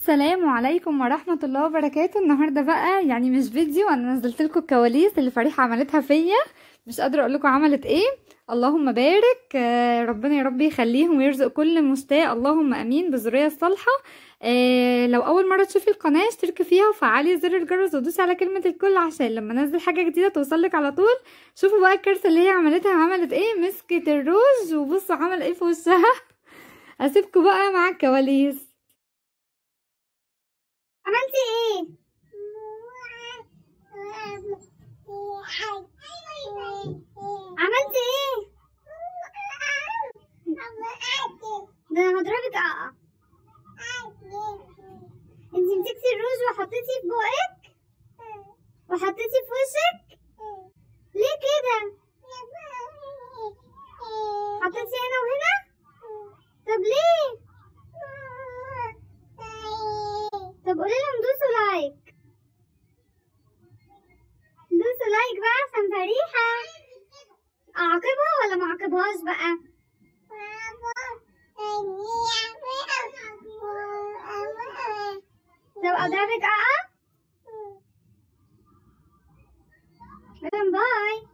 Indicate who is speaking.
Speaker 1: السلام عليكم ورحمة الله وبركاته النهاردة بقى يعني مش فيديو انا نزلت لكم الكواليس اللي فريحة عملتها فيا مش قادرة اقول لكم عملت ايه اللهم بارك آه، ربنا يا رب يخليهم ويرزق كل مستاء اللهم امين بالذرية الصالحة آه، لو اول مرة تشوفي القناة اشتركي فيها وفعلي زر الجرس ودوسي على كلمة الكل عشان لما انزل حاجة جديدة توصلك على طول شوفوا بقى الكارثة اللي هي عملتها عملت ايه مسكت الروج وبصوا عمل ايه في وشها اسيبكم بقى مع الكواليس
Speaker 2: عملتي ايه؟ عملتي ايه؟ ده انا هضربك اه انت مسكتي الروج وحطيتيه في بقك وحطيتيه في وشك ليه كده حطيتي هنا وهنا طب ليه طب قولي لهم دوسوا لايك دوسوا لايك بقى عشان فريحة اعاقبها ولا ما اعاقبهاش بقى طب اضربك اه باي